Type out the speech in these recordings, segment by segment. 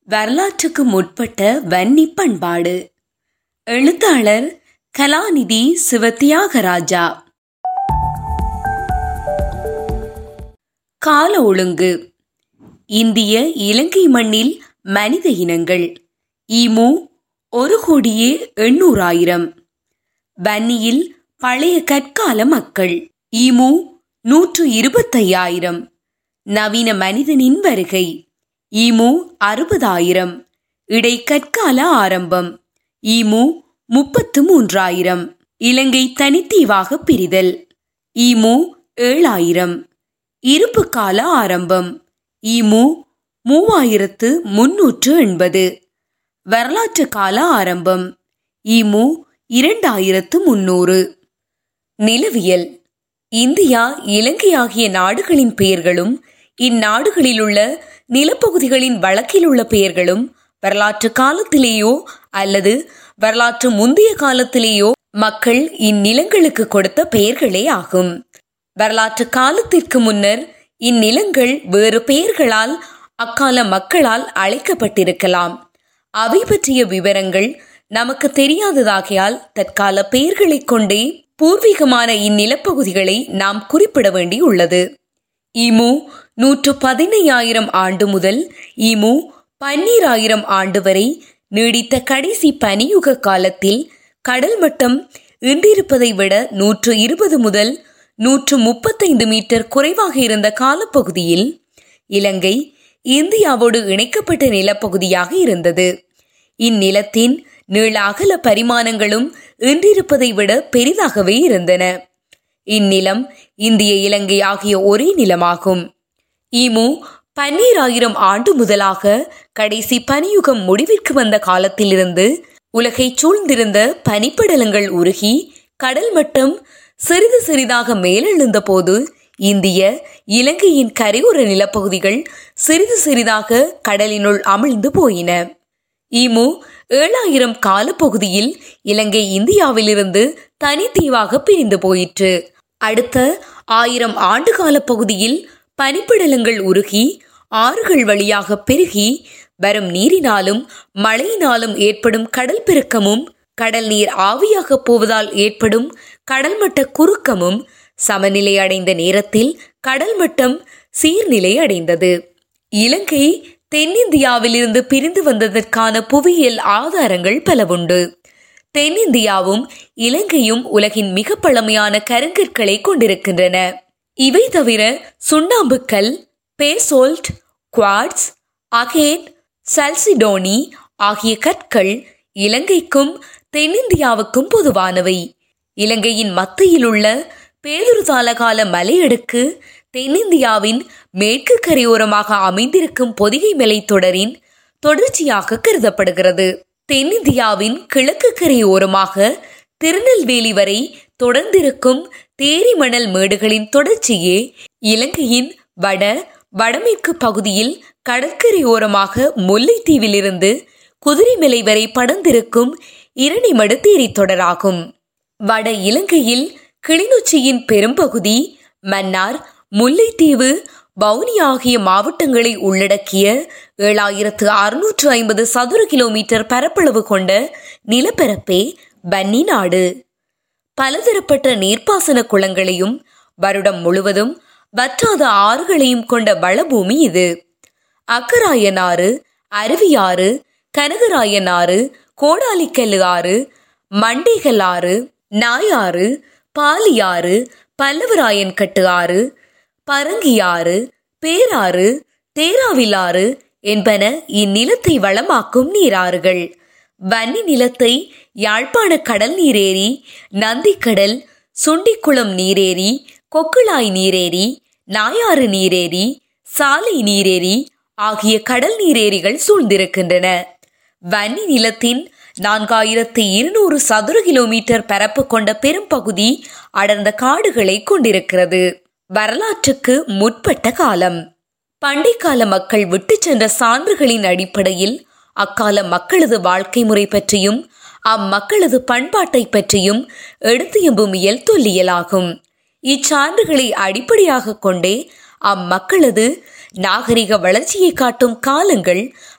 வரலாற்றுக்கு முற்பட்ட வன்னி பண்பாடு எழுத்தாளர் கலாநிதி சிவத்தியாகராஜா கால ஒழுங்கு இந்திய இலங்கை மண்ணில் மனித இனங்கள் ஈமு ஒரு கோடியே எண்ணூறாயிரம் வன்னியில் பழைய கற்கால மக்கள் ஈமு நூற்று இருபத்தையாயிரம் நவீன மனிதனின் வருகை ஈமு அறுபதாயிரம் இடைக்கற்கால ஆரம்பம் ஈமு முப்பத்து மூன்றாயிரம் இலங்கை தனித்தீவாக பிரிதல் ஈமு ஏழாயிரம் இருப்பு கால ஆரம்பம் ஈமு மூவாயிரத்து முன்னூற்று எண்பது வரலாற்று கால ஆரம்பம் ஈமு இரண்டாயிரத்து முன்னூறு நிலவியல் இந்தியா இலங்கை ஆகிய நாடுகளின் பெயர்களும் இந்நாடுகளிலுள்ள நிலப்பகுதிகளின் வழக்கில் உள்ள பெயர்களும் வரலாற்று காலத்திலேயோ அல்லது வரலாற்று முந்தைய காலத்திலேயோ மக்கள் இந்நிலங்களுக்கு கொடுத்த பெயர்களே ஆகும் வரலாற்று காலத்திற்கு முன்னர் இந்நிலங்கள் வேறு பெயர்களால் அக்கால மக்களால் அழைக்கப்பட்டிருக்கலாம் அவை பற்றிய விவரங்கள் நமக்கு தெரியாததாகையால் தற்கால பெயர்களைக் கொண்டே பூர்வீகமான இந்நிலப்பகுதிகளை நாம் குறிப்பிட வேண்டியுள்ளது ஈமு நூற்று பதினையாயிரம் ஆண்டு முதல் ஈமு பன்னீராயிரம் ஆண்டு வரை நீடித்த கடைசி பனியுக காலத்தில் கடல் மட்டம் இன்றிருப்பதை விட நூற்று இருபது முதல் நூற்று முப்பத்தைந்து மீட்டர் குறைவாக இருந்த காலப்பகுதியில் இலங்கை இந்தியாவோடு இணைக்கப்பட்ட நிலப்பகுதியாக இருந்தது இந்நிலத்தின் நீள அகல பரிமாணங்களும் இன்றிருப்பதை விட பெரிதாகவே இருந்தன இந்நிலம் இந்திய இலங்கை ஆகிய ஒரே நிலமாகும் ஈமு பன்னீராயிரம் ஆண்டு முதலாக கடைசி பனியுகம் முடிவிற்கு வந்த காலத்திலிருந்து உலகை சூழ்ந்திருந்த பனிப்படலங்கள் உருகி கடல் மட்டம் சிறிது சிறிதாக மேலெழுந்த போது இந்திய இலங்கையின் கரையோர நிலப்பகுதிகள் சிறிது சிறிதாக கடலினுள் அமிழ்ந்து போயின ஈமு ஏழாயிரம் காலப்பகுதியில் இலங்கை இந்தியாவிலிருந்து தனித்தீவாக பிரிந்து போயிற்று அடுத்த ஆயிரம் ஆண்டு கால பகுதியில் பனிப்படலங்கள் உருகி ஆறுகள் வழியாக பெருகி வரும் நீரினாலும் மழையினாலும் ஏற்படும் கடல் பெருக்கமும் கடல் நீர் ஆவியாக போவதால் ஏற்படும் கடல் மட்ட குறுக்கமும் சமநிலை அடைந்த நேரத்தில் கடல் மட்டம் சீர்நிலை அடைந்தது இலங்கை தென்னிந்தியாவிலிருந்து பிரிந்து வந்ததற்கான புவியியல் ஆதாரங்கள் பலவுண்டு தென்னிந்தியாவும் இலங்கையும் உலகின் மிக பழமையான கருங்கற்களை கொண்டிருக்கின்றன இவை தவிர சுண்ணாம்புக்கல் பேசோல்ட் குவாட்ஸ் அகேட் சல்சிடோனி ஆகிய கற்கள் இலங்கைக்கும் தென்னிந்தியாவுக்கும் பொதுவானவை இலங்கையின் மத்தியில் உள்ள பேதுருதாலகால மலையடுக்கு தென்னிந்தியாவின் மேற்கு கரையோரமாக அமைந்திருக்கும் பொதிகை மலைத்தொடரின் தொடர்ச்சியாக கருதப்படுகிறது தென்னிந்தியாவின் கிழக்கு கரையோரமாக திருநெல்வேலி வரை தொடர்ந்திருக்கும் தேரி மணல் மேடுகளின் தொடர்ச்சியே இலங்கையின் வட வடமேற்கு பகுதியில் கடற்கரையோரமாக முல்லைத்தீவிலிருந்து குதிரைமலை வரை படர்ந்திருக்கும் இரணிமடு தேரி தொடராகும் வட இலங்கையில் கிளிநொச்சியின் பெரும்பகுதி மன்னார் முல்லைத்தீவு பவுனி ஆகிய மாவட்டங்களை உள்ளடக்கிய ஏழாயிரத்து அறுநூற்று ஐம்பது சதுர கிலோமீட்டர் பரப்பளவு கொண்ட நிலப்பரப்பே பன்னி நாடு பலதரப்பட்ட நீர்ப்பாசன குளங்களையும் வருடம் முழுவதும் வற்றாத ஆறுகளையும் கொண்ட வளபூமி இது அக்கராயனாறு அருவியாறு கனகராயனாறு கோடாலிக்கல்லு ஆறு மண்டைகள் ஆறு நாயாறு பாலியாறு பல்லவராயன் கட்டு ஆறு பரங்கியாறு பேராறு தேராவிலாறு என்பன இந்நிலத்தை வளமாக்கும் நீராறுகள் வன்னி நிலத்தை யாழ்ப்பாண கடல் நீரேரி நந்திக்கடல் சுண்டிக்குளம் நீரேரி கொக்குளாய் நீரேரி நாயாறு நீரேரி சாலை நீரேரி ஆகிய கடல் நீரேரிகள் சூழ்ந்திருக்கின்றன வன்னி நிலத்தின் நான்காயிரத்தி இருநூறு சதுர கிலோமீட்டர் பரப்பு கொண்ட பெரும்பகுதி அடர்ந்த காடுகளை கொண்டிருக்கிறது வரலாற்றுக்கு முற்பட்ட காலம் பண்டைக்கால மக்கள் விட்டு சென்ற சான்றுகளின் அடிப்படையில் அக்கால மக்களது வாழ்க்கை முறை பற்றியும் அம்மக்களது பண்பாட்டை பற்றியும் எடுத்து எம்புமியல் தொல்லியலாகும் இச்சான்றுகளை அடிப்படையாக கொண்டே அம்மக்களது நாகரிக வளர்ச்சியை காட்டும் காலங்கள்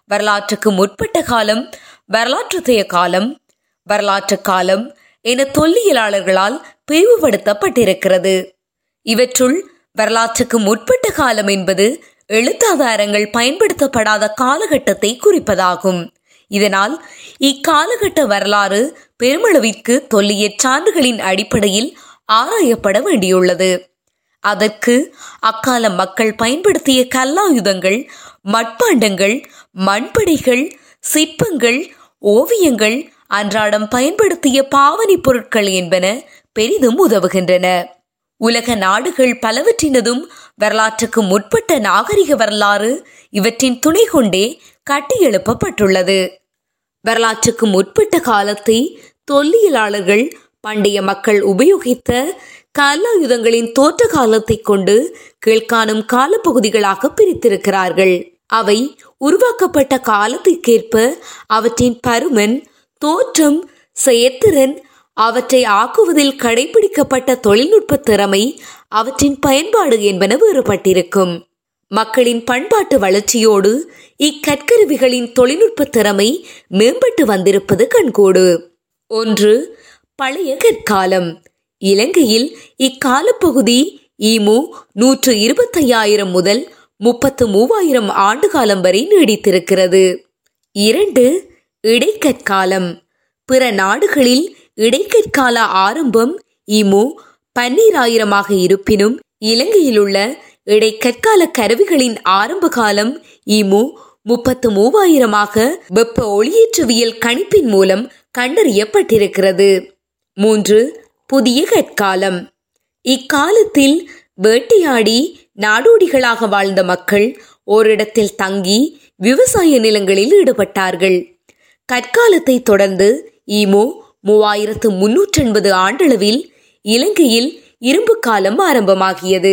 வரலாற்றுக்கு முற்பட்ட காலம் வரலாற்றுத்தைய காலம் வரலாற்று காலம் என தொல்லியலாளர்களால் பிரிவுபடுத்தப்பட்டிருக்கிறது இவற்றுள் வரலாற்றுக்கு முற்பட்ட காலம் என்பது எழுத்தாதாரங்கள் பயன்படுத்தப்படாத காலகட்டத்தை குறிப்பதாகும் இதனால் இக்காலகட்ட வரலாறு பெருமளவிற்கு தொல்லிய சான்றுகளின் அடிப்படையில் ஆராயப்பட வேண்டியுள்ளது அதற்கு அக்கால மக்கள் பயன்படுத்திய கல்லாயுதங்கள் மட்பாண்டங்கள் மண்படைகள் சிற்பங்கள் ஓவியங்கள் அன்றாடம் பயன்படுத்திய பாவனை பொருட்கள் என்பன பெரிதும் உதவுகின்றன உலக நாடுகள் பலவற்றினதும் வரலாற்றுக்கு முற்பட்ட நாகரிக வரலாறு இவற்றின் துணை கொண்டே கட்டியெழுப்பப்பட்டுள்ளது வரலாற்றுக்கு முற்பட்ட காலத்தை தொல்லியலாளர்கள் பண்டைய மக்கள் உபயோகித்த கல்லாயுதங்களின் தோற்ற காலத்தை கொண்டு கீழ்காணும் காலப்பகுதிகளாக பிரித்திருக்கிறார்கள் அவை உருவாக்கப்பட்ட காலத்திற்கேற்ப அவற்றின் பருமன் தோற்றம் செயற்திறன் அவற்றை ஆக்குவதில் கடைபிடிக்கப்பட்ட தொழில்நுட்ப திறமை அவற்றின் பயன்பாடு என்பன வேறுபட்டிருக்கும் மக்களின் பண்பாட்டு வளர்ச்சியோடு இக்கற்கருவிகளின் தொழில்நுட்ப திறமை மேம்பட்டு வந்திருப்பது கண்கூடு ஒன்று பழைய கற்காலம் இலங்கையில் இக்காலப்பகுதி ஈமு நூற்று இருபத்தையாயிரம் முதல் முப்பத்து மூவாயிரம் ஆண்டு காலம் வரை நீடித்திருக்கிறது இரண்டு இடைக்கற்காலம் பிற நாடுகளில் இடைக்கற்கால ஆரம்பம் இமு பன்னீராயிரமாக இருப்பினும் இலங்கையில் உள்ள இடைக்கற்கால கருவிகளின் ஆரம்ப காலம் இமு முப்பத்து மூவாயிரமாக வெப்ப ஒளியேற்றவியல் கணிப்பின் மூலம் கண்டறியப்பட்டிருக்கிறது மூன்று புதிய கற்காலம் இக்காலத்தில் வேட்டையாடி நாடோடிகளாக வாழ்ந்த மக்கள் ஓரிடத்தில் தங்கி விவசாய நிலங்களில் ஈடுபட்டார்கள் கற்காலத்தை தொடர்ந்து ஈமோ மூவாயிரத்து முன்னூற்றி எண்பது ஆண்டளவில் இலங்கையில் இரும்பு காலம் ஆரம்பமாகியது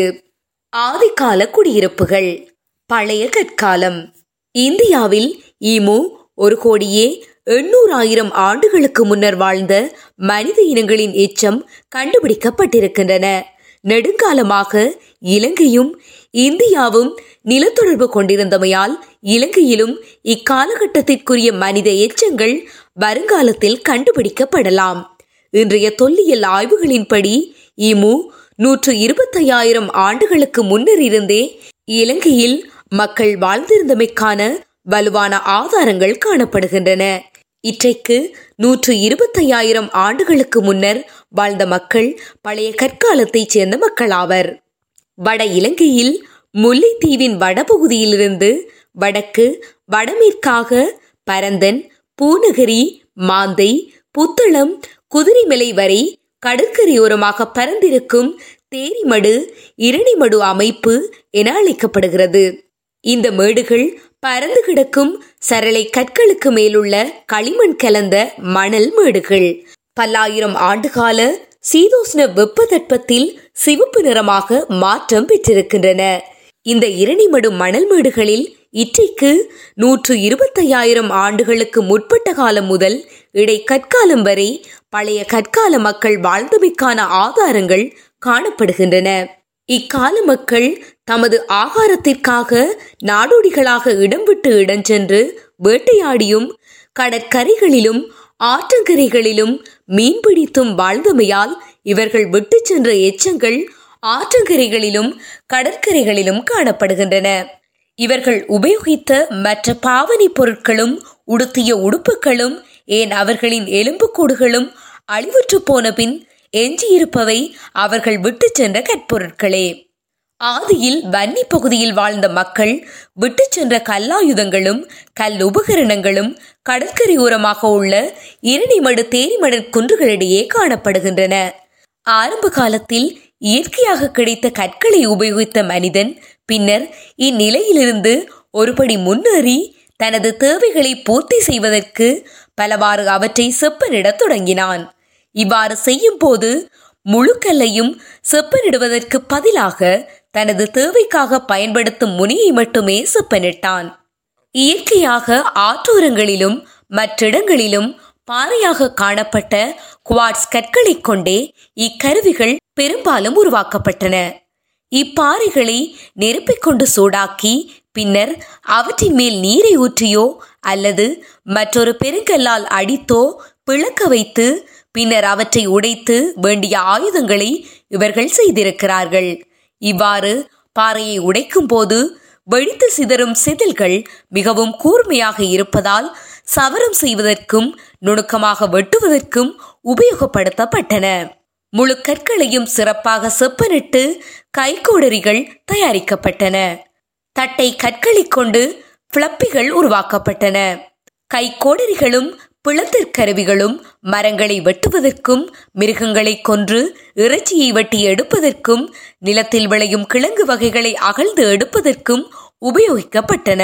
ஆதிகால குடியிருப்புகள் பழைய கற்காலம் இந்தியாவில் ஈமு ஒரு கோடியே எண்ணூறாயிரம் ஆண்டுகளுக்கு முன்னர் வாழ்ந்த மனித இனங்களின் எச்சம் கண்டுபிடிக்கப்பட்டிருக்கின்றன நெடுங்காலமாக இலங்கையும் இந்தியாவும் நிலத்தொடர்பு கொண்டிருந்தமையால் இலங்கையிலும் இக்காலகட்டத்திற்குரிய மனித எச்சங்கள் வருங்காலத்தில் கண்டுபிடிக்கப்படலாம் இன்றைய தொல்லியல் ஆய்வுகளின்படி இமு நூற்று இருபத்தையாயிரம் ஆண்டுகளுக்கு முன்னர் இருந்தே இலங்கையில் மக்கள் வாழ்ந்திருந்தமைக்கான வலுவான ஆதாரங்கள் காணப்படுகின்றன இற்றைக்கு நூற்று இருபத்தையாயிரம் ஆண்டுகளுக்கு முன்னர் வாழ்ந்த மக்கள் பழைய கற்காலத்தைச் சேர்ந்த மக்களாவர் வட இலங்கையில் முல்லைத்தீவின் வடபகுதியிலிருந்து வடக்கு வடமேற்காக பரந்தன் பூநகரி மாந்தை புத்தளம் குதிரைமலை வரை கடற்கரையோரமாக பரந்திருக்கும் தேரிமடு இரணிமடு அமைப்பு என அழைக்கப்படுகிறது இந்த மேடுகள் பரந்து கிடக்கும் சரளை கற்களுக்கு மேலுள்ள களிமண் கலந்த மணல் மேடுகள் பல்லாயிரம் ஆண்டுகால சீதோஷ்ண வெப்ப தட்பத்தில் சிவப்பு நிறமாக மாற்றம் பெற்றிருக்கின்றன இந்த இரணிமடு மணல் மேடுகளில் இற்றைக்கு நூற்று இருபத்தையாயிரம் ஆண்டுகளுக்கு முற்பட்ட காலம் முதல் இடை கற்காலம் வரை பழைய கற்கால மக்கள் வாழ்ந்தமைக்கான ஆதாரங்கள் காணப்படுகின்றன இக்கால மக்கள் தமது ஆகாரத்திற்காக நாடோடிகளாக இடம் விட்டு இடம் சென்று வேட்டையாடியும் கடற்கரைகளிலும் ஆற்றங்கரைகளிலும் மீன்பிடித்தும் வாழ்ந்தமையால் இவர்கள் விட்டு சென்ற எச்சங்கள் ஆற்றங்கரைகளிலும் கடற்கரைகளிலும் காணப்படுகின்றன இவர்கள் உபயோகித்த மற்ற பாவனை பொருட்களும் உடுத்திய உடுப்புகளும் ஏன் அவர்களின் எலும்புக்கூடுகளும் அழிவுற்று போன பின் எஞ்சியிருப்பவை அவர்கள் விட்டு சென்ற கற்பொருட்களே ஆதியில் வன்னி பகுதியில் வாழ்ந்த மக்கள் விட்டு சென்ற கல்லாயுதங்களும் கல் உபகரணங்களும் கடற்கரையோரமாக உள்ள இரணிமடு தேரிமடற் குன்றுகளிடையே காணப்படுகின்றன ஆரம்ப காலத்தில் இயற்கையாக கிடைத்த கற்களை உபயோகித்த மனிதன் பின்னர் இந்நிலையிலிருந்து ஒருபடி முன்னேறி தனது தேவைகளை பூர்த்தி செய்வதற்கு பலவாறு அவற்றை செப்பனிடத் தொடங்கினான் இவ்வாறு செய்யும் போது முழுக்கல்லையும் செப்பனிடுவதற்கு பதிலாக தனது தேவைக்காக பயன்படுத்தும் முனியை மட்டுமே செப்பனிட்டான் இயற்கையாக ஆற்றோரங்களிலும் மற்றிடங்களிலும் பாறையாக காணப்பட்ட குவாட்ஸ் கற்களைக் கொண்டே இக்கருவிகள் பெரும்பாலும் உருவாக்கப்பட்டன இப்பாறைகளை நெருப்பிக் கொண்டு சூடாக்கி பின்னர் அவற்றின் மேல் நீரை ஊற்றியோ அல்லது மற்றொரு பெருங்கல்லால் அடித்தோ பிளக்க வைத்து பின்னர் அவற்றை உடைத்து வேண்டிய ஆயுதங்களை இவர்கள் செய்திருக்கிறார்கள் இவ்வாறு பாறையை உடைக்கும் போது வெடித்து சிதறும் செதில்கள் மிகவும் கூர்மையாக இருப்பதால் சவரம் செய்வதற்கும் நுணுக்கமாக வெட்டுவதற்கும் உபயோகப்படுத்தப்பட்டன முழு கற்களையும் சிறப்பாக செப்பனிட்டு கைக்கோடரிகள் தயாரிக்கப்பட்டன தட்டை கற்களைக் கொண்டு பிளப்பிகள் உருவாக்கப்பட்டன கைக்கோடரிகளும் பிளத்திற்கருவிகளும் மரங்களை வெட்டுவதற்கும் மிருகங்களை கொன்று இறைச்சியை வெட்டி எடுப்பதற்கும் நிலத்தில் விளையும் கிழங்கு வகைகளை அகழ்ந்து எடுப்பதற்கும் உபயோகிக்கப்பட்டன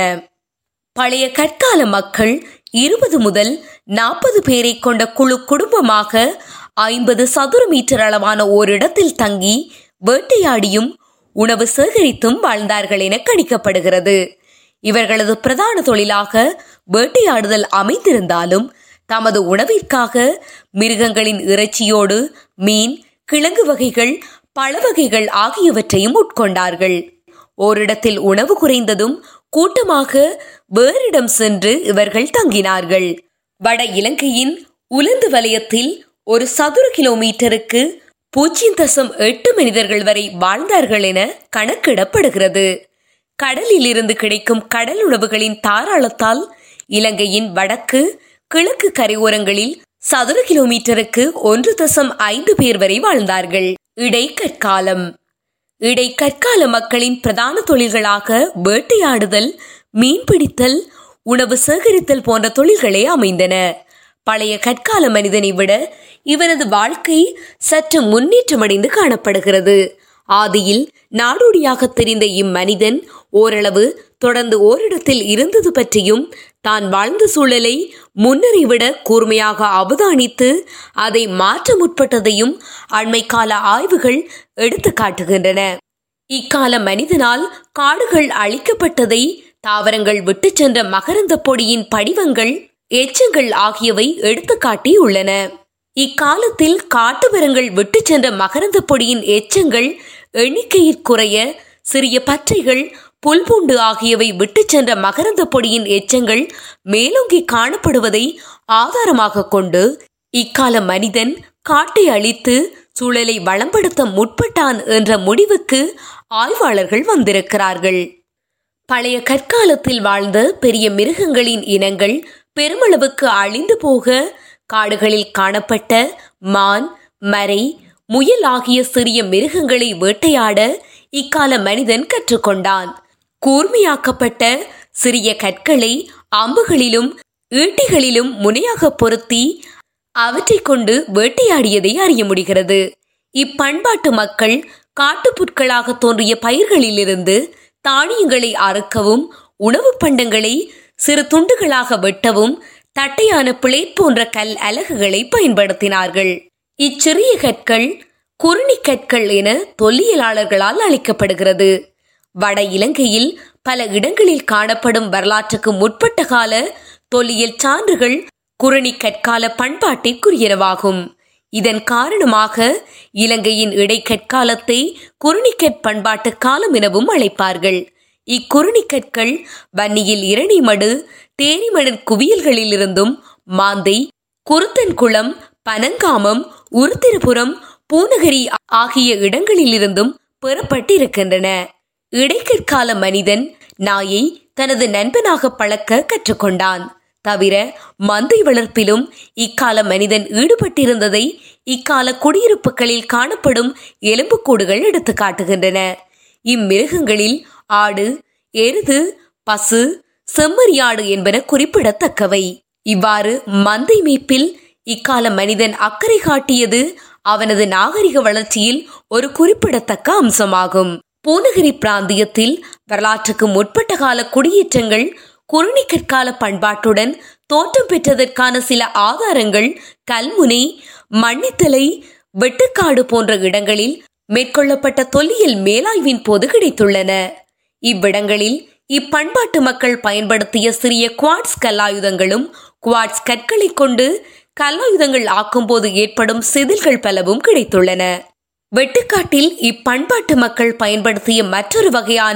பழைய கற்கால மக்கள் இருபது முதல் நாற்பது பேரை கொண்ட குழு குடும்பமாக ஐம்பது சதுர மீட்டர் அளவான ஓரிடத்தில் தங்கி வேட்டையாடியும் உணவு சேகரித்தும் வாழ்ந்தார்கள் என கணிக்கப்படுகிறது இவர்களது பிரதான தொழிலாக வேட்டையாடுதல் அமைந்திருந்தாலும் தமது உணவிற்காக மிருகங்களின் இறைச்சியோடு மீன் கிழங்கு வகைகள் பழ வகைகள் ஆகியவற்றையும் உட்கொண்டார்கள் ஓரிடத்தில் உணவு குறைந்ததும் கூட்டமாக வேறிடம் சென்று இவர்கள் தங்கினார்கள் வட இலங்கையின் உலந்து வலயத்தில் ஒரு சதுர கிலோமீட்டருக்கு பூஜ்ஜியம் தசம் எட்டு மனிதர்கள் வரை வாழ்ந்தார்கள் என கணக்கிடப்படுகிறது கடலில் இருந்து கிடைக்கும் கடல் உணவுகளின் தாராளத்தால் இலங்கையின் வடக்கு கிழக்கு கரையோரங்களில் சதுர கிலோமீட்டருக்கு ஒன்று தசம் ஐந்து பேர் வரை வாழ்ந்தார்கள் இடைக்கற்காலம் இடைக்கற்கால மக்களின் பிரதான தொழில்களாக வேட்டையாடுதல் மீன்பிடித்தல் உணவு சேகரித்தல் போன்ற தொழில்களே அமைந்தன பழைய கற்கால மனிதனை விட இவனது வாழ்க்கை சற்று முன்னேற்றமடைந்து காணப்படுகிறது ஆதியில் நாடோடியாக தெரிந்த இம்மனிதன் ஓரளவு தொடர்ந்து ஓரிடத்தில் இருந்தது பற்றியும் தான் வாழ்ந்த சூழலை முன்னரை விட கூர்மையாக அவதானித்து அதை மாற்ற முற்பட்டதையும் அண்மை கால ஆய்வுகள் எடுத்து காட்டுகின்றன இக்கால மனிதனால் காடுகள் அழிக்கப்பட்டதை தாவரங்கள் விட்டு சென்ற மகரந்த பொடியின் படிவங்கள் எச்சங்கள் ஆகியவை எடுத்துக்காட்டி உள்ளன இக்காலத்தில் காட்டுமரங்கள் விட்டு சென்ற மகரந்த பொடியின் எச்சங்கள் எண்ணிக்கையில் குறைய சிறிய பற்றைகள் புல்பூண்டு ஆகியவை விட்டு சென்ற மகரந்த பொடியின் எச்சங்கள் மேலோங்கி காணப்படுவதை ஆதாரமாக கொண்டு இக்கால மனிதன் காட்டை அழித்து சூழலை வளம்படுத்த முற்பட்டான் என்ற முடிவுக்கு ஆய்வாளர்கள் வந்திருக்கிறார்கள் பழைய கற்காலத்தில் வாழ்ந்த பெரிய மிருகங்களின் இனங்கள் பெருமளவுக்கு அழிந்து போக காடுகளில் காணப்பட்ட மான் மரை முயல் ஆகிய சிறிய மிருகங்களை வேட்டையாட இக்கால மனிதன் கற்றுக்கொண்டான் கூர்மையாக்கப்பட்ட சிறிய கற்களை அம்புகளிலும் ஈட்டிகளிலும் முனையாக பொருத்தி அவற்றை கொண்டு வேட்டையாடியதை அறிய முடிகிறது இப்பண்பாட்டு மக்கள் காட்டுப்புற்களாக தோன்றிய பயிர்களிலிருந்து தானியங்களை அறுக்கவும் உணவு பண்டங்களை சிறு துண்டுகளாக வெட்டவும் தட்டையான பிளேட் போன்ற கல் அலகுகளை பயன்படுத்தினார்கள் இச்சிறிய கற்கள் குருணி கற்கள் என தொல்லியலாளர்களால் அழைக்கப்படுகிறது வட இலங்கையில் பல இடங்களில் காணப்படும் வரலாற்றுக்கு முற்பட்ட கால தொல்லியல் சான்றுகள் குரணி கற்கால பண்பாட்டிற்குரியனவாகும் இதன் காரணமாக இலங்கையின் இடைக்கற்காலத்தை குருணிக்கற் பண்பாட்டு காலம் எனவும் அழைப்பார்கள் இக்குருணிக்கற்கள் வன்னியில் இரணிமடு தேனிமணர் குவியல்களிலிருந்தும் மாந்தை குருத்தன்குளம் பனங்காமம் உருத்திரபுரம் பூநகரி ஆகிய இடங்களிலிருந்தும் பெறப்பட்டிருக்கின்றன இடைக்கற்கால மனிதன் நாயை தனது நண்பனாக பழக்க கற்றுக்கொண்டான் தவிர மந்தை வளர்ப்பிலும் இக்கால மனிதன் ஈடுபட்டிருந்ததை இக்கால குடியிருப்புகளில் காணப்படும் எலும்புக்கூடுகள் எடுத்து காட்டுகின்றன இம்மிருகங்களில் ஆடு எருது பசு செம்மறியாடு என்பன குறிப்பிடத்தக்கவை இவ்வாறு மந்தை மீட்பில் இக்கால மனிதன் அக்கறை காட்டியது அவனது நாகரிக வளர்ச்சியில் ஒரு குறிப்பிடத்தக்க அம்சமாகும் பூநகரி பிராந்தியத்தில் வரலாற்றுக்கு முற்பட்ட கால குடியேற்றங்கள் குறுநி கற்கால பண்பாட்டுடன் தோற்றம் பெற்றதற்கான சில ஆதாரங்கள் கல்முனை மண்ணித்தலை வெட்டுக்காடு போன்ற இடங்களில் மேற்கொள்ளப்பட்ட தொல்லியல் மேலாய்வின் போது கிடைத்துள்ளன இவ்விடங்களில் இப்பண்பாட்டு மக்கள் பயன்படுத்திய சிறிய குவாட்ஸ் கல்லாயுதங்களும் குவாட்ஸ் கற்களை கொண்டு கல்லாயுதங்கள் ஆக்கும்போது ஏற்படும் செதில்கள் பலவும் கிடைத்துள்ளன வெட்டுக்காட்டில் இப்பண்பாட்டு மக்கள் பயன்படுத்திய மற்றொரு வகையான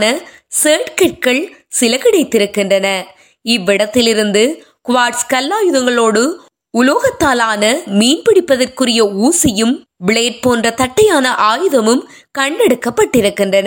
சேர்க்கற்கள் சில கிடைத்திருக்கின்றன இவ்விடத்திலிருந்து குவாட்ஸ் கல்லாயுதங்களோடு உலோகத்தாலான மீன்பிடிப்பதற்குரிய ஊசியும் பிளேட் போன்ற தட்டையான ஆயுதமும் கண்டெடுக்கப்பட்டிருக்கின்றன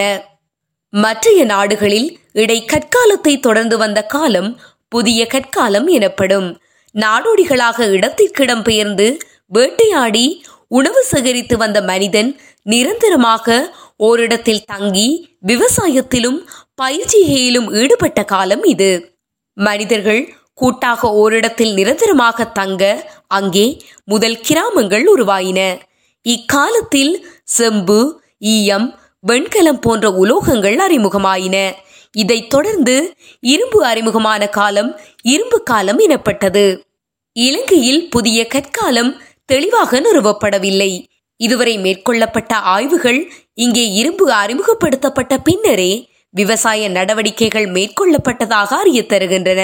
மற்றைய நாடுகளில் இடை கற்காலத்தை தொடர்ந்து வந்த காலம் புதிய கற்காலம் எனப்படும் நாடோடிகளாக இடத்திற்கிடம் பெயர்ந்து வேட்டையாடி உணவு சேகரித்து வந்த மனிதன் நிரந்தரமாக ஓரிடத்தில் தங்கி விவசாயத்திலும் பயிற்சிகையிலும் ஈடுபட்ட காலம் இது மனிதர்கள் கூட்டாக ஓரிடத்தில் நிரந்தரமாக தங்க அங்கே முதல் கிராமங்கள் உருவாயின இக்காலத்தில் செம்பு ஈயம் வெண்கலம் போன்ற உலோகங்கள் அறிமுகமாயின இதைத் தொடர்ந்து இரும்பு அறிமுகமான காலம் இரும்பு காலம் எனப்பட்டது இலங்கையில் புதிய கற்காலம் தெளிவாக நிறுவப்படவில்லை இதுவரை மேற்கொள்ளப்பட்ட ஆய்வுகள் இங்கே இரும்பு அறிமுகப்படுத்தப்பட்ட பின்னரே விவசாய நடவடிக்கைகள் மேற்கொள்ளப்பட்டதாக அறிய தருகின்றன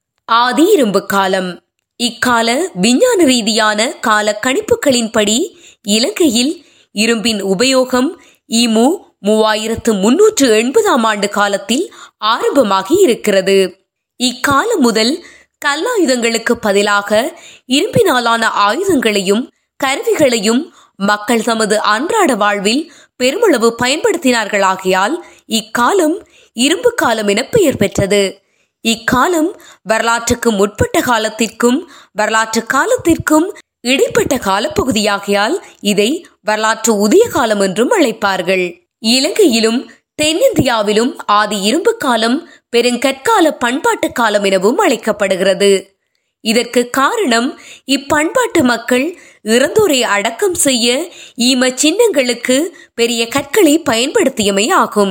ஆதி இரும்பு காலம் இக்கால விஞ்ஞான ரீதியான கால கணிப்புகளின்படி இலங்கையில் இரும்பின் உபயோகம் இமு மூவாயிரத்து முன்னூற்று எண்பதாம் ஆண்டு காலத்தில் ஆரம்பமாகி இருக்கிறது இக்காலம் முதல் கல்லாயுதங்களுக்கு பதிலாக இரும்பினாலான ஆயுதங்களையும் கருவிகளையும் மக்கள் தமது அன்றாட வாழ்வில் பெருமளவு பயன்படுத்தினார்களாகையால் இக்காலம் இரும்பு காலம் என பெயர் பெற்றது இக்காலம் வரலாற்றுக்கு முற்பட்ட காலத்திற்கும் வரலாற்று காலத்திற்கும் இடைப்பட்ட காலப்பகுதியாகையால் இதை வரலாற்று உதய காலம் என்றும் அழைப்பார்கள் இலங்கையிலும் தென்னிந்தியாவிலும் ஆதி இரும்பு காலம் பெருங்கற்கால பண்பாட்டு காலம் எனவும் அழைக்கப்படுகிறது இதற்கு காரணம் இப்பண்பாட்டு மக்கள் இறந்தோரை அடக்கம் செய்ய ஈம சின்னங்களுக்கு பெரிய கற்களை பயன்படுத்தியமை ஆகும்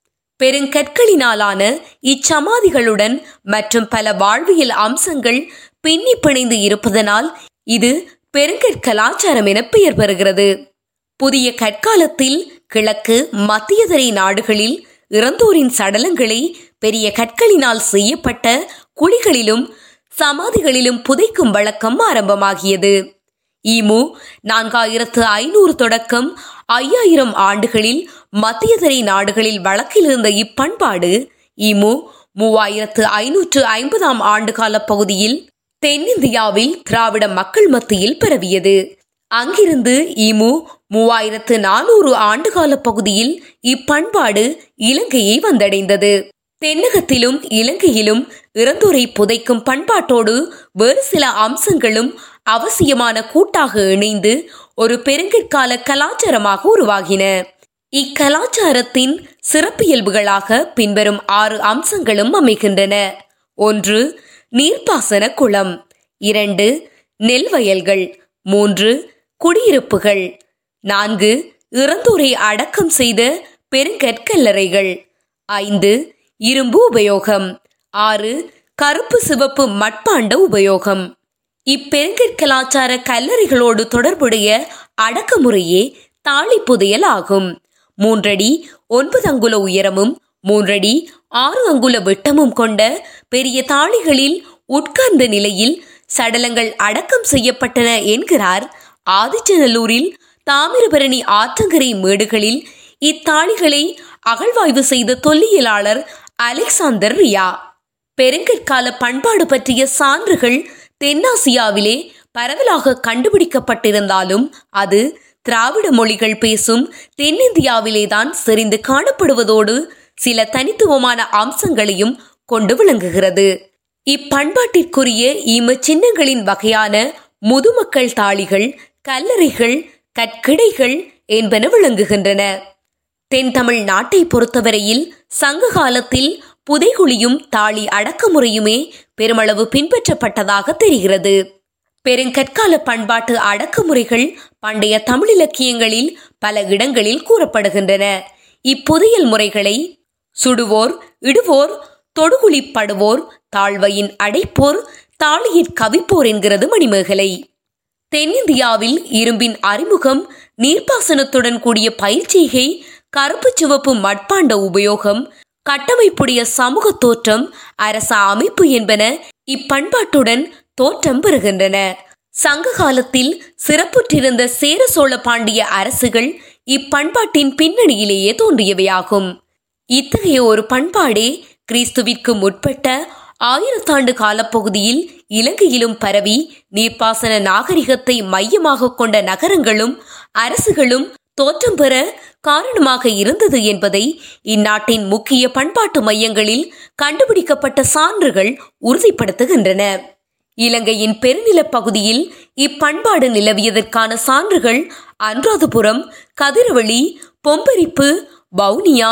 பெருங்கற்களினாலான இச்சமாதிகளுடன் மற்றும் பல வாழ்வியல் அம்சங்கள் பின்னி பிணைந்து இருப்பதனால் இது பெருங்கற்கலாச்சாரம் என பெயர் பெறுகிறது புதிய கற்காலத்தில் கிழக்கு மத்தியதரை நாடுகளில் இறந்தோரின் சடலங்களை பெரிய கற்களினால் செய்யப்பட்ட குழிகளிலும் சமாதிகளிலும் புதைக்கும் வழக்கம் ஆரம்பமாகியது ஈமு நான்காயிரத்து ஐநூறு தொடக்கம் ஐயாயிரம் ஆண்டுகளில் மத்தியதரை நாடுகளில் வழக்கில் இருந்த இப்பண்பாடு ஈமு மூவாயிரத்து ஐநூற்று ஐம்பதாம் ஆண்டுகால பகுதியில் தென்னிந்தியாவில் திராவிட மக்கள் மத்தியில் பரவியது அங்கிருந்து ஈமு மூவாயிரத்து நானூறு ஆண்டுகால பகுதியில் இப்பண்பாடு இலங்கையை வந்தடைந்தது தென்னகத்திலும் இலங்கையிலும் இறந்தோரை புதைக்கும் பண்பாட்டோடு வேறு சில அம்சங்களும் அவசியமான கூட்டாக இணைந்து ஒரு பெருங்கற்கால கலாச்சாரமாக உருவாகின இக்கலாச்சாரத்தின் சிறப்பியல்புகளாக பின்வரும் ஆறு அம்சங்களும் அமைகின்றன ஒன்று நீர்ப்பாசன குளம் இரண்டு நெல் வயல்கள் மூன்று குடியிருப்புகள் நான்கு இறந்தோரை அடக்கம் செய்த பெருங்கற்கல்லறைகள் ஐந்து இரும்பு உபயோகம் ஆறு கருப்பு சிவப்பு மட்பாண்ட உபயோகம் இப்பெருங்கற்கலாச்சார கல்லறைகளோடு தொடர்புடைய அடக்குமுறையே தாலி புதையல் ஆகும் மூன்றடி ஒன்பது அங்குல உயரமும் மூன்றடி ஆறு அங்குல விட்டமும் கொண்ட பெரிய தாளிகளில் உட்கார்ந்த நிலையில் சடலங்கள் அடக்கம் செய்யப்பட்டன என்கிறார் ஆதிச்சநல்லூரில் தாமிரபரணி ஆற்றங்கரை மேடுகளில் இத்தாளிகளை அகழ்வாய்வு செய்த தொல்லியலாளர் அலெக்சாந்தர் ரியா பெருங்கற்கால பண்பாடு பற்றிய சான்றுகள் தென்னாசியாவிலே பரவலாக கண்டுபிடிக்கப்பட்டிருந்தாலும் அது திராவிட மொழிகள் பேசும் தென்னிந்தியாவிலேதான் செறிந்து காணப்படுவதோடு சில தனித்துவமான அம்சங்களையும் கொண்டு விளங்குகிறது இப்பண்பாட்டிற்குரிய ஈம சின்னங்களின் வகையான முதுமக்கள் தாளிகள் கல்லறைகள் கற்கிடைகள் என்பன விளங்குகின்றன தென் தமிழ் நாட்டை பொறுத்தவரையில் சங்க காலத்தில் புதைகுழியும் தாளி அடக்குமுறையுமே பெருமளவு பின்பற்றப்பட்டதாக தெரிகிறது பெருங்கற்கால பண்பாட்டு அடக்குமுறைகள் பண்டைய தமிழ் இலக்கியங்களில் பல இடங்களில் கூறப்படுகின்றன இப்புதையல் முறைகளை சுடுவோர் இடுவோர் தொடுகுழிப்படுவோர் தாழ்வையின் அடைப்போர் தாளியிற் கவிப்போர் என்கிறது மணிமேகலை தென்னிந்தியாவில் இரும்பின் அறிமுகம் நீர்ப்பாசனத்துடன் கூடிய பயிற்சிகை கருப்பு சிவப்பு மட்பாண்ட உபயோகம் கட்டமைப்புடைய சமூக தோற்றம் அரச அமைப்பு என்பன இப்பண்பாட்டுடன் தோற்றம் பெறுகின்றன சங்க காலத்தில் சிறப்புற்றிருந்த சேர சோழ பாண்டிய அரசுகள் இப்பண்பாட்டின் பின்னணியிலேயே தோன்றியவையாகும் இத்தகைய ஒரு பண்பாடே கிறிஸ்துவிற்கு முற்பட்ட ஆயிரத்தாண்டு காலப்பகுதியில் இலங்கையிலும் பரவி நீர்ப்பாசன நாகரிகத்தை மையமாக கொண்ட நகரங்களும் அரசுகளும் தோற்றம் பெற காரணமாக இருந்தது என்பதை இந்நாட்டின் முக்கிய பண்பாட்டு மையங்களில் கண்டுபிடிக்கப்பட்ட சான்றுகள் உறுதிப்படுத்துகின்றன இலங்கையின் பெருநிலப் பகுதியில் இப்பண்பாடு நிலவியதற்கான சான்றுகள் அனுராதபுரம் கதிரவழி பொம்பரிப்பு வவுனியா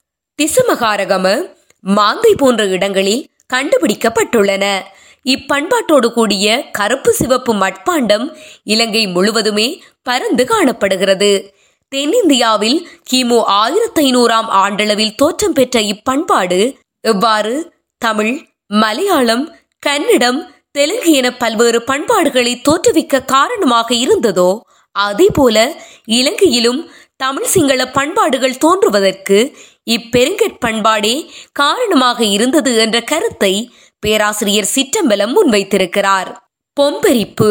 திசமகாரகம மாந்தை போன்ற இடங்களில் கண்டுபிடிக்கப்பட்டுள்ளன இப்பண்பாட்டோடு கூடிய கருப்பு சிவப்பு மட்பாண்டம் இலங்கை முழுவதுமே பரந்து காணப்படுகிறது தென்னிந்தியாவில் கிமு ஆயிரத்தி ஐநூறாம் ஆண்டளவில் தோற்றம் பெற்ற இப்பண்பாடு எவ்வாறு தமிழ் மலையாளம் கன்னடம் தெலுங்கு என பல்வேறு பண்பாடுகளை தோற்றுவிக்க காரணமாக இருந்ததோ அதே போல இலங்கையிலும் தமிழ் சிங்கள பண்பாடுகள் தோன்றுவதற்கு இப்பெருங்கற் பண்பாடே காரணமாக இருந்தது என்ற கருத்தை பேராசிரியர் சிற்றம்பலம் முன்வைத்திருக்கிறார் பொம்பரிப்பு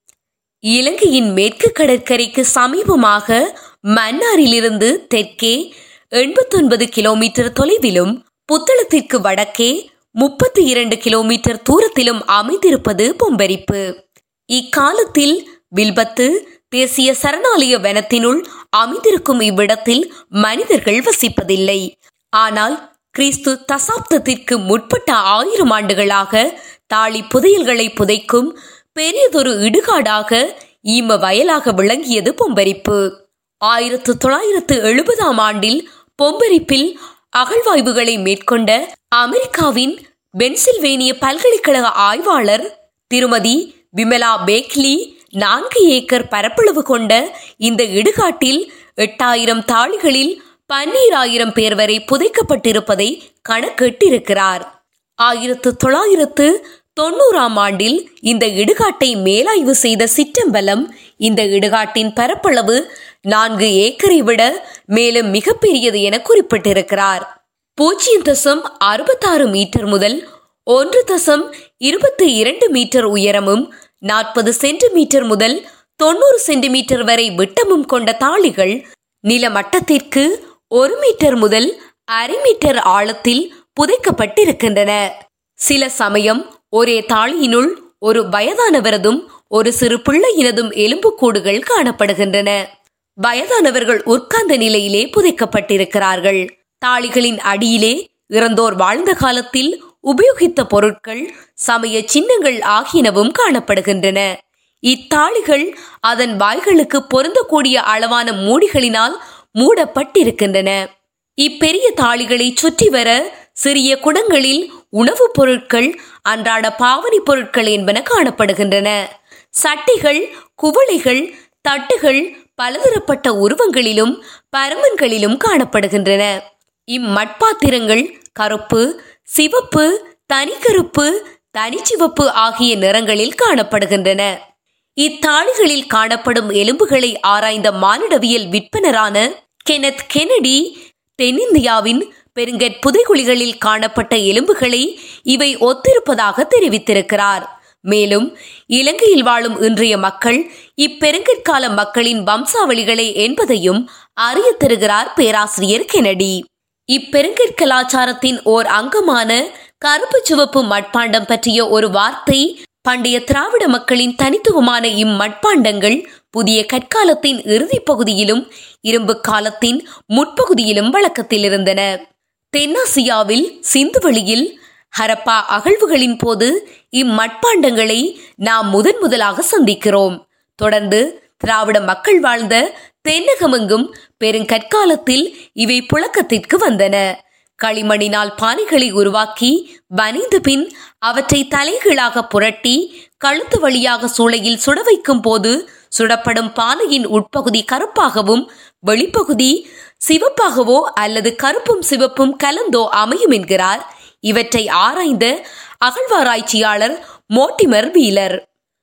இலங்கையின் மேற்கு கடற்கரைக்கு சமீபமாக மன்னாரிலிருந்து தெற்கே எண்பத்தொன்பது கிலோமீட்டர் தொலைவிலும் புத்தளத்திற்கு வடக்கே முப்பத்தி இரண்டு கிலோமீட்டர் தூரத்திலும் அமைந்திருப்பது பொம்பரிப்பு இக்காலத்தில் வில்பத்து தேசிய சரணாலய வனத்தினுள் அமைந்திருக்கும் இவ்விடத்தில் மனிதர்கள் வசிப்பதில்லை ஆனால் கிறிஸ்து தசாப்தத்திற்கு முற்பட்ட ஆயிரம் ஆண்டுகளாக தாளி புதையல்களை புதைக்கும் பெரியதொரு இடுகாடாக ஈம வயலாக விளங்கியது பொம்பரிப்பு ஆயிரத்து தொள்ளாயிரத்து எழுபதாம் ஆண்டில் பொம்பரிப்பில் அகழ்வாய்வுகளை மேற்கொண்ட அமெரிக்காவின் பென்சில்வேனிய பல்கலைக்கழக ஆய்வாளர் திருமதி விமலா பேக்லி நான்கு ஏக்கர் பரப்பளவு கொண்ட இந்த இடுகாட்டில் எட்டாயிரம் தாளிகளில் பன்னீராயிரம் பேர் வரை புதைக்கப்பட்டிருப்பதை கணக்கிட்டிருக்கிறார் ஆயிரத்து தொள்ளாயிரத்து தொண்ணூறாம் ஆண்டில் இந்த இடுகாட்டை மேலாய்வு செய்த சிற்றம்பலம் இந்த இடுகாட்டின் பரப்பளவு நான்கு ஏக்கரை விட மேலும் மிகப்பெரியது என குறிப்பிட்டிருக்கிறார் பூஜ்ஜியம் தசம் அறுபத்தாறு மீட்டர் முதல் ஒன்று தசம் இருபத்தி இரண்டு மீட்டர் உயரமும் நாற்பது சென்டிமீட்டர் முதல் தொண்ணூறு சென்டிமீட்டர் வரை விட்டமும் கொண்ட தாளிகள் நிலமட்டத்திற்கு ஒரு மீட்டர் முதல் அரை மீட்டர் ஆழத்தில் புதைக்கப்பட்டிருக்கின்றன சில சமயம் ஒரே தாளியினுள் ஒரு வயதானவரதும் ஒரு சிறு பிள்ளையினதும் எலும்புக்கூடுகள் காணப்படுகின்றன வயதானவர்கள் உட்கார்ந்த நிலையிலே புதைக்கப்பட்டிருக்கிறார்கள் தாளிகளின் அடியிலே இறந்தோர் வாழ்ந்த காலத்தில் உபயோகித்த பொருட்கள் சமய சின்னங்கள் ஆகியனவும் காணப்படுகின்றன இத்தாளிகள் அதன் வாய்களுக்கு பொருந்தக்கூடிய அளவான மூடிகளினால் மூடப்பட்டிருக்கின்றன இப்பெரிய தாளிகளை சுற்றி வர சிறிய குடங்களில் உணவுப் பொருட்கள் அன்றாட பாவனை பொருட்கள் என்பன காணப்படுகின்றன சட்டிகள் குவளைகள் தட்டுகள் பலதரப்பட்ட உருவங்களிலும் பரமன்களிலும் காணப்படுகின்றன இம்மட்பாத்திரங்கள் கருப்பு சிவப்பு தனிக்கருப்பு தனிச்சிவப்பு ஆகிய நிறங்களில் காணப்படுகின்றன இத்தாளிகளில் காணப்படும் எலும்புகளை ஆராய்ந்த மானிடவியல் விற்பனரான கெனத் கெனடி தென்னிந்தியாவின் பெருங்கற் புதைகுழிகளில் காணப்பட்ட எலும்புகளை இவை ஒத்திருப்பதாக தெரிவித்திருக்கிறார் மேலும் இலங்கையில் வாழும் இன்றைய மக்கள் இப்பெருங்கற்கால மக்களின் வம்சாவளிகளே என்பதையும் அறிய தருகிறார் பேராசிரியர் கெனடி இப்பெருங்கற் கலாச்சாரத்தின் ஓர் அங்கமான கருப்பு சிவப்பு மட்பாண்டம் பற்றிய ஒரு வார்த்தை பண்டைய திராவிட மக்களின் தனித்துவமான இம்மட்பாண்டங்கள் புதிய கற்காலத்தின் இறுதிப் பகுதியிலும் இரும்பு காலத்தின் முற்பகுதியிலும் வழக்கத்தில் இருந்தன தென்னாசியாவில் சிந்துவெளியில் ஹரப்பா அகழ்வுகளின் போது இம்மட்பாண்டங்களை நாம் முதன் முதலாக சந்திக்கிறோம் தொடர்ந்து திராவிட மக்கள் வாழ்ந்த தென்னகமெங்கும் பெருங்கற்காலத்தில் இவை புழக்கத்திற்கு வந்தன களிமணினால் பானைகளை உருவாக்கி வனைந்த பின் அவற்றை தலைகீழாக புரட்டி கழுத்து வழியாக சூளையில் சுட வைக்கும் போது சுடப்படும் பானையின் உட்பகுதி கருப்பாகவும் வெளிப்பகுதி சிவப்பாகவோ அல்லது கருப்பும் சிவப்பும் கலந்தோ அமையும் என்கிறார் இவற்றை ஆராய்ந்த அகழ்வாராய்ச்சியாளர் மோட்டிமர் வீலர்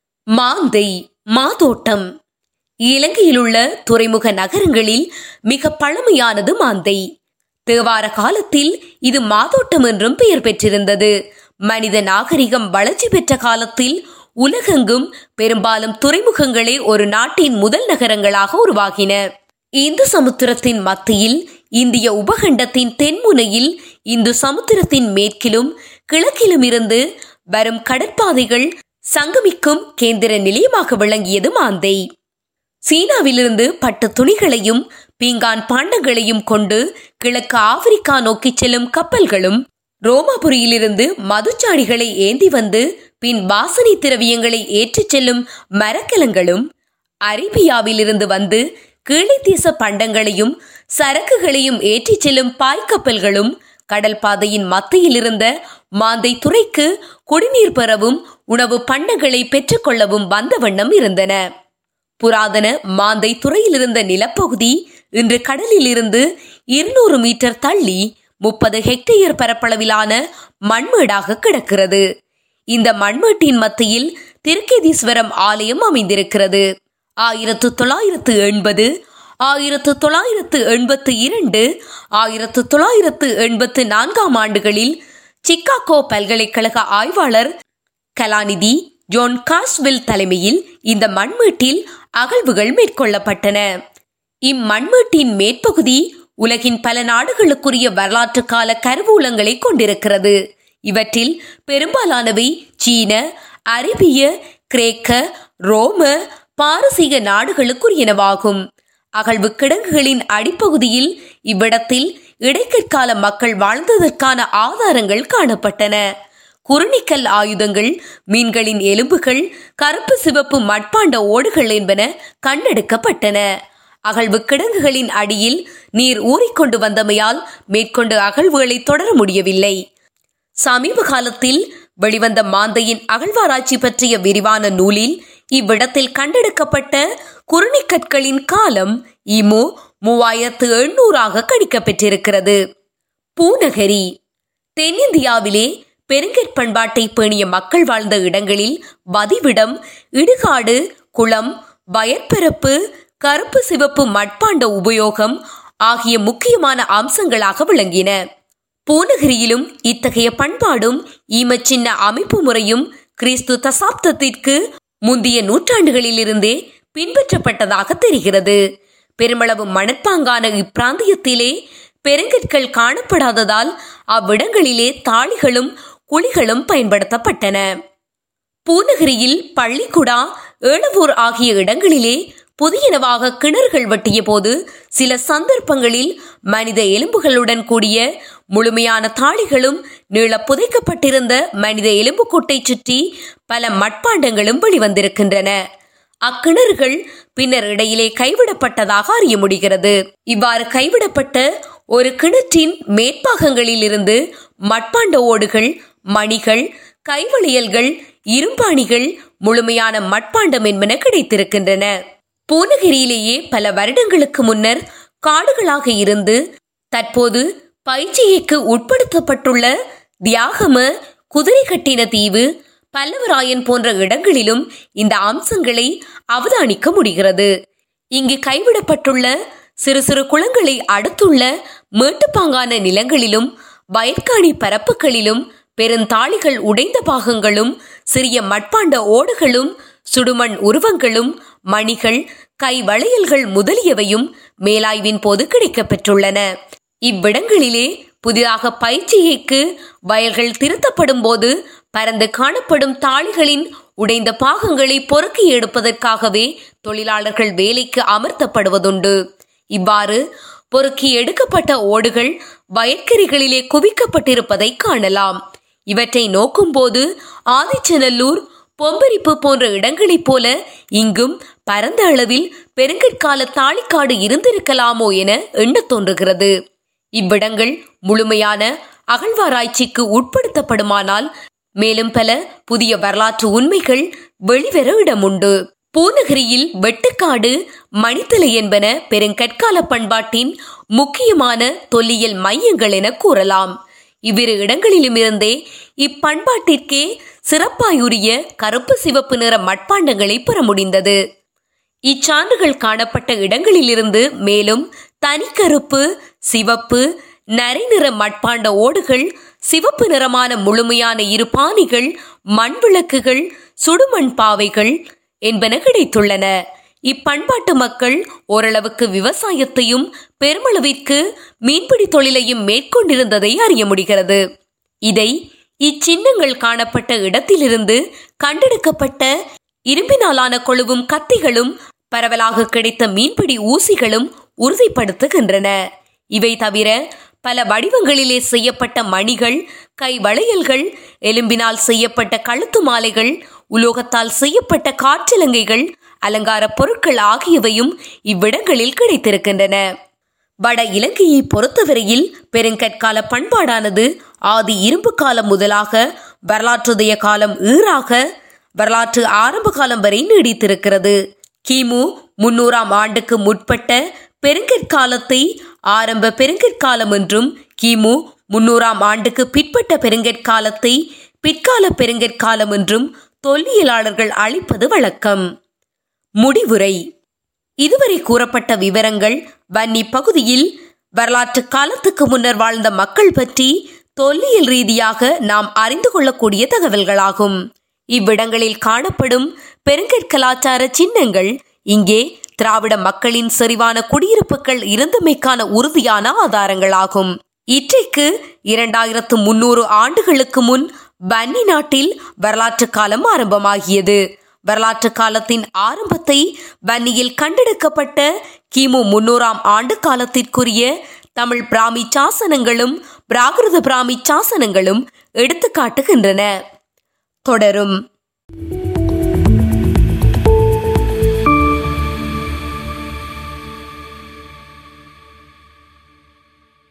மாந்தை மாதோட்டம் இலங்கையில் உள்ள துறைமுக நகரங்களில் மிக பழமையானது மாந்தை தேவார காலத்தில் இது மாதோட்டம் என்றும் பெயர் பெற்றிருந்தது மனித நாகரிகம் வளர்ச்சி பெற்ற காலத்தில் உலகெங்கும் பெரும்பாலும் துறைமுகங்களே ஒரு நாட்டின் முதல் நகரங்களாக உருவாகின இந்து சமுத்திரத்தின் மத்தியில் இந்திய உபகண்டத்தின் தென்முனையில் இந்து சமுத்திரத்தின் மேற்கிலும் கிழக்கிலும் இருந்து வரும் கடற்பாதைகள் சங்கமிக்கும் கேந்திர நிலையமாக விளங்கியது மாந்தை சீனாவிலிருந்து பட்டு துணிகளையும் பீங்கான் பாண்டங்களையும் கொண்டு கிழக்கு ஆப்பிரிக்கா நோக்கி செல்லும் கப்பல்களும் ரோமாபுரியிலிருந்து மதுச்சாடிகளை ஏந்தி வந்து பின் வாசனை திரவியங்களை ஏற்றிச் செல்லும் மரக்கலங்களும் அரேபியாவிலிருந்து வந்து கீழைத்தேச பண்டங்களையும் சரக்குகளையும் ஏற்றிச் செல்லும் பாய்க்கப்பல்களும் கடல் பாதையின் மத்தியில் இருந்த மாந்தை துறைக்கு குடிநீர் பெறவும் உணவு பண்டங்களை பெற்றுக்கொள்ளவும் வந்த வண்ணம் இருந்தன புராதன மாந்தை துறையில் இருந்த நிலப்பகுதி இன்று கடலில் இருந்து இருநூறு மீட்டர் தள்ளி முப்பது ஹெக்டேயர் பரப்பளவிலான மண்மேடாக கிடக்கிறது இந்த மண்மேட்டின் மத்தியில் திருக்கேதீஸ்வரம் ஆலயம் அமைந்திருக்கிறது ஆயிரத்து தொள்ளாயிரத்து எண்பது ஆயிரத்து தொள்ளாயிரத்து எண்பத்து இரண்டு ஆயிரத்து தொள்ளாயிரத்து எண்பத்து நான்காம் ஆண்டுகளில் சிக்காகோ பல்கலைக்கழக ஆய்வாளர் கலாநிதி ஜோன் காஸ்வில் தலைமையில் இந்த மண்மீட்டில் அகழ்வுகள் மேற்கொள்ளப்பட்டன இம்மண்மீட்டின் மேற்பகுதி உலகின் பல நாடுகளுக்குரிய வரலாற்று கால கருவூலங்களை கொண்டிருக்கிறது இவற்றில் பெரும்பாலானவை சீன அரேபிய கிரேக்க ரோம பாரசீக நாடுகளுக்குரியனவாகும் அகழ்வு கிடங்குகளின் அடிப்பகுதியில் இவ்விடத்தில் இடைக்கற்கால மக்கள் வாழ்ந்ததற்கான ஆதாரங்கள் காணப்பட்டன குருணிக்கல் ஆயுதங்கள் மீன்களின் எலும்புகள் கருப்பு சிவப்பு மட்பாண்ட ஓடுகள் என்பன கண்டெடுக்கப்பட்டன அகழ்வு கிடங்குகளின் அடியில் நீர் ஊறிக்கொண்டு வந்தமையால் மேற்கொண்டு அகழ்வுகளை தொடர முடியவில்லை சமீப காலத்தில் வெளிவந்த மாந்தையின் அகழ்வாராய்ச்சி பற்றிய விரிவான நூலில் இவ்விடத்தில் கண்டெடுக்கப்பட்ட குருணிக்கற்களின் காலம் இமு மூவாயிரத்து எண்ணூறாக கணிக்கப்பெற்றிருக்கிறது பூநகரி தென்னிந்தியாவிலே பெருங்கற்பண்பாட்டை பேணிய மக்கள் வாழ்ந்த இடங்களில் வதிவிடம் இடுகாடு குளம் வயற்பரப்பு கருப்பு சிவப்பு மட்பாண்ட உபயோகம் ஆகிய முக்கியமான அம்சங்களாக விளங்கின பூநகரியிலும் இத்தகைய பண்பாடும் ஈமச்சின்ன அமைப்பு முறையும் கிறிஸ்து தசாப்தத்திற்கு முந்தைய நூற்றாண்டுகளிலிருந்தே பின்பற்றப்பட்டதாக தெரிகிறது பெருமளவு மணற்பாங்கான இப்பிராந்தியத்திலே பெருங்கற்கள் காணப்படாததால் அவ்விடங்களிலே தாளிகளும் குழிகளும் பயன்படுத்தப்பட்டன பூநகரியில் பள்ளிக்குடா ஏழுவூர் ஆகிய இடங்களிலே புதியனவாக கிணறுகள் வெட்டிய போது சில சந்தர்ப்பங்களில் மனித எலும்புகளுடன் கூடிய முழுமையான தாளிகளும் நீள புதைக்கப்பட்டிருந்த மனித எலும்புக்கூட்டை சுற்றி பல மட்பாண்டங்களும் வெளிவந்திருக்கின்றன அக்கிணறுகள் பின்னர் இடையிலே கைவிடப்பட்டதாக அறிய முடிகிறது இவ்வாறு கைவிடப்பட்ட ஒரு கிணற்றின் மேற்பாகங்களில் இருந்து மட்பாண்ட ஓடுகள் மணிகள் கைவளையல்கள் இரும்பாணிகள் முழுமையான மட்பாண்டம் என்பன கிடைத்திருக்கின்றன பூநகிரியிலேயே பல வருடங்களுக்கு முன்னர் காடுகளாக இருந்து தற்போது பயிற்சியைக்கு உட்படுத்தப்பட்டுள்ள தியாகம குதிரை கட்டின தீவு பல்லவராயன் போன்ற இடங்களிலும் இந்த அம்சங்களை அவதானிக்க முடிகிறது இங்கு கைவிடப்பட்டுள்ள சிறு சிறு குளங்களை அடுத்துள்ள மேட்டுப்பாங்கான நிலங்களிலும் வயற்காணி பரப்புகளிலும் பெருந்தாளிகள் உடைந்த பாகங்களும் சிறிய மட்பாண்ட ஓடுகளும் சுடுமண் உருவங்களும் மணிகள் கை வளையல்கள் முதலியவையும் மேலாய்வின் போது கிடைக்கப்பெற்றுள்ளன இவ்விடங்களிலே புதிதாக பயிற்சியைக்கு வயல்கள் திருத்தப்படும் போது பரந்து காணப்படும் தாளிகளின் உடைந்த பாகங்களை பொறுக்கி எடுப்பதற்காகவே தொழிலாளர்கள் வேலைக்கு அமர்த்தப்படுவதுண்டு இவ்வாறு பொறுக்கி எடுக்கப்பட்ட ஓடுகள் வயற்கரிகளிலே குவிக்கப்பட்டிருப்பதை காணலாம் இவற்றை நோக்கும்போது ஆதிச்சநல்லூர் பொம்பரிப்பு போன்ற இடங்களைப் போல இங்கும் பரந்த அளவில் பெருங்கற்கால தாளிக்காடு இருந்திருக்கலாமோ என எண்ணத் தோன்றுகிறது இவ்விடங்கள் முழுமையான அகழ்வாராய்ச்சிக்கு உட்படுத்தப்படுமானால் மேலும் பல புதிய வரலாற்று உண்மைகள் வெளிவர இடமுண்டு பூநகரியில் வெட்டுக்காடு மணித்தலை என்பன பெருங்கற்கால பண்பாட்டின் முக்கியமான தொல்லியல் மையங்கள் என கூறலாம் இவ்விரு இடங்களிலும் இருந்தே இப்பண்பாட்டிற்கே சிறப்பாயுரிய கருப்பு சிவப்பு நிற மட்பாண்டங்களை பெற முடிந்தது இச்சான்றுகள் காணப்பட்ட இடங்களிலிருந்து மேலும் தனிக்கருப்பு சிவப்பு நரைநிற மட்பாண்ட ஓடுகள் சிவப்பு நிறமான முழுமையான இரு பானைகள் மண் விளக்குகள் சுடுமண் பாவைகள் என்பன கிடைத்துள்ளன இப்பண்பாட்டு மக்கள் ஓரளவுக்கு விவசாயத்தையும் பெருமளவிற்கு மீன்பிடி தொழிலையும் மேற்கொண்டிருந்ததை அறிய முடிகிறது இதை இச்சின்னங்கள் காணப்பட்ட இடத்திலிருந்து கண்டெடுக்கப்பட்ட இரும்பினாலான கொழுவும் கத்திகளும் பரவலாக கிடைத்த மீன்பிடி ஊசிகளும் உறுதிப்படுத்துகின்றன இவை தவிர பல வடிவங்களிலே செய்யப்பட்ட மணிகள் கை வளையல்கள் எலும்பினால் செய்யப்பட்ட கழுத்து மாலைகள் உலோகத்தால் செய்யப்பட்ட காற்றிலங்கைகள் அலங்கார பொருட்கள் ஆகியவையும் இவ்விடங்களில் கிடைத்திருக்கின்றன வட இலங்கையை பொறுத்தவரையில் பெருங்கற்கால பண்பாடானது ஆதி இரும்பு காலம் முதலாக வரலாற்றுடைய காலம் ஈறாக வரலாற்று ஆரம்ப காலம் வரை நீடித்திருக்கிறது கிமு முன்னூறாம் ஆண்டுக்கு முற்பட்ட பெருங்கற்காலத்தை ஆரம்ப பெருங்கற்காலம் என்றும் கிமு முன்னூறாம் ஆண்டுக்கு பிற்பட்ட பெருங்கற்காலத்தை பிற்கால பெருங்கற்காலம் என்றும் தொல்லியலாளர்கள் அளிப்பது வழக்கம் முடிவுரை இதுவரை கூறப்பட்ட விவரங்கள் வன்னி பகுதியில் வரலாற்று காலத்துக்கு முன்னர் வாழ்ந்த மக்கள் பற்றி தொல்லியல் ரீதியாக நாம் அறிந்து கொள்ளக்கூடிய தகவல்களாகும் இவ்விடங்களில் காணப்படும் பெருங்கற்கலாச்சார சின்னங்கள் இங்கே திராவிட மக்களின் செறிவான குடியிருப்புகள் இருந்தமைக்கான உறுதியான ஆதாரங்களாகும் இற்றைக்கு இரண்டாயிரத்து முன்னூறு ஆண்டுகளுக்கு முன் பன்னி நாட்டில் வரலாற்று காலம் ஆரம்பமாகியது வரலாற்று காலத்தின் ஆரம்பத்தை வன்னியில் கண்டெடுக்கப்பட்ட கிமு முன்னூறாம் ஆண்டு காலத்திற்குரிய தமிழ் பிராமி சாசனங்களும் பிராகிருத பிராமி சாசனங்களும் எடுத்துக்காட்டுகின்றன தொடரும்